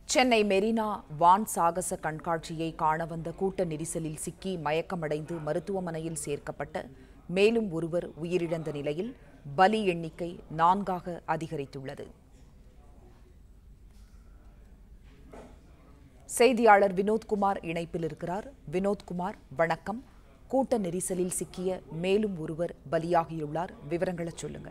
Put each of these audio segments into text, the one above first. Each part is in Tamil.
சென்னை மெரினா வான் சாகச கண்காட்சியை காண வந்த கூட்ட நெரிசலில் சிக்கி மயக்கமடைந்து மருத்துவமனையில் சேர்க்கப்பட்ட மேலும் ஒருவர் உயிரிழந்த நிலையில் பலி எண்ணிக்கை நான்காக அதிகரித்துள்ளது செய்தியாளர் வினோத்குமார் இணைப்பில் இருக்கிறார் வினோத்குமார் வணக்கம் கூட்ட நெரிசலில் சிக்கிய மேலும் ஒருவர் பலியாகியுள்ளார் விவரங்களை சொல்லுங்க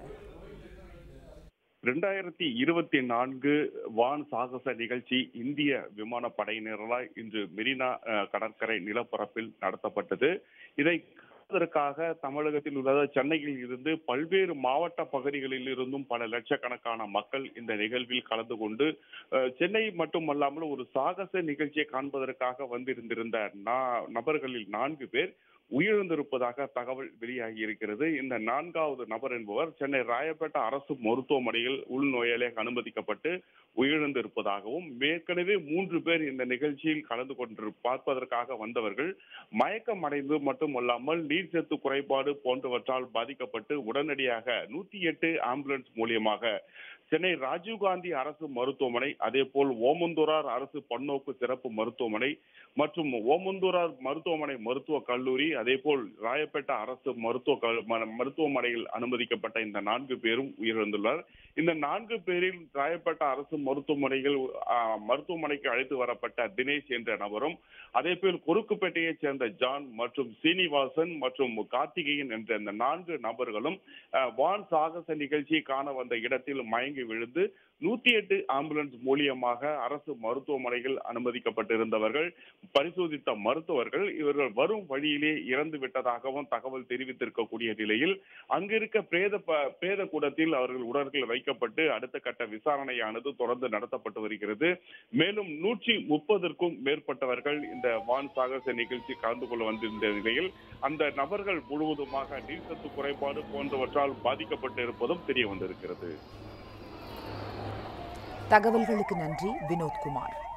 இரண்டாயிரத்தி இருபத்தி நான்கு வான் சாகச நிகழ்ச்சி இந்திய விமானப்படையினரால் இன்று மெரினா அஹ், கடற்கரை நிலப்பரப்பில் நடத்தப்பட்டது இதை காண்பதற்காக தமிழகத்தில் உள்ள சென்னையில் இருந்து பல்வேறு மாவட்ட பகுதிகளில் இருந்தும் பல லட்சக்கணக்கான மக்கள் இந்த நிகழ்வில் கலந்து கொண்டு அஹ், சென்னை மட்டுமல்லாமல் ஒரு சாகச நிகழ்ச்சியை காண்பதற்காக வந்திருந்திருந்த நா- நபர்களில் நான்கு பேர் உயிரிழந்திருப்பதாக தகவல் வெளியாகி இருக்கிறது இந்த நான்காவது நபர் என்பவர் சென்னை ராயப்பேட்டை அரசு மருத்துவமனையில் உள்நோயாளியாக அனுமதிக்கப்பட்டு உயிரிழந்திருப்பதாகவும் ஏற்கனவே மூன்று பேர் இந்த நிகழ்ச்சியில் கலந்து கொண்டு பார்ப்பதற்காக வந்தவர்கள் மயக்கம் அடைந்து மட்டுமல்லாமல் நீர்ச்சத்து குறைபாடு போன்றவற்றால் பாதிக்கப்பட்டு உடனடியாக நூத்தி எட்டு ஆம்புலன்ஸ் மூலியமாக சென்னை ராஜீவ்காந்தி அரசு மருத்துவமனை அதே போல் ஓமந்தூரார் அரசு பன்னோக்கு சிறப்பு மருத்துவமனை மற்றும் ஓமந்தூரார் மருத்துவமனை மருத்துவக் கல்லூரி அதே போல் ராயப்பேட்டை அரசு மருத்துவ கல்- ம- மருத்துவமனையில் அனுமதிக்கப்பட்ட இந்த நான்கு பேரும் உயிரிழந்துள்ளனர் இந்த நான்கு பேரில் ராயப்பேட்டை அரசு மருத்துவமனையில் ஆ, மருத்துவமனைக்கு அழைத்து வரப்பட்ட தினேஷ் என்ற நபரும் அதே போல் குறுக்குப்பேட்டையைச் சேர்ந்த ஜான் மற்றும் சீனிவாசன் மற்றும் கார்த்திகேயன் என்ற இந்த நான்கு நபர்களும் ஆ, வான் சாகச நிகழ்ச்சியை காண வந்த இடத்தில் மயங்கி விழுந்து நூத்தி எட்டு ஆம்புலன்ஸ் மூலியமாக அரசு மருத்துவமனையில் அனுமதிக்கப்பட்டிருந்தவர்கள் பரிசோதித்த மருத்துவர்கள் இவர்கள் வரும் வழியிலே இறந்து விட்டதாகவும் தகவல் தெரிவித்திருக்கக்கூடிய நிலையில் அங்கிருக்க பிரேத ப- பிரேத கூடத்தில் அவர்கள் உடல்கள் வைக்கப்பட்டு அடுத்த கட்ட விசாரணையானது தொடர்ந்து நடத்தப்பட்டு வருகிறது மேலும் நூற்றி முப்பதற்கும் மேற்பட்டவர்கள் இந்த வான் சாகச நிகழ்ச்சி கலந்து கொள்ள வந்திருந்த நிலையில் அந்த நபர்கள் முழுவதுமாக நீர்ச்சத்து குறைபாடு போன்றவற்றால் பாதிக்கப்பட்டு இருப்பதும் தெரிய வந்திருக்கிறது தகவல்களுக்கு நன்றி வினோத்குமார்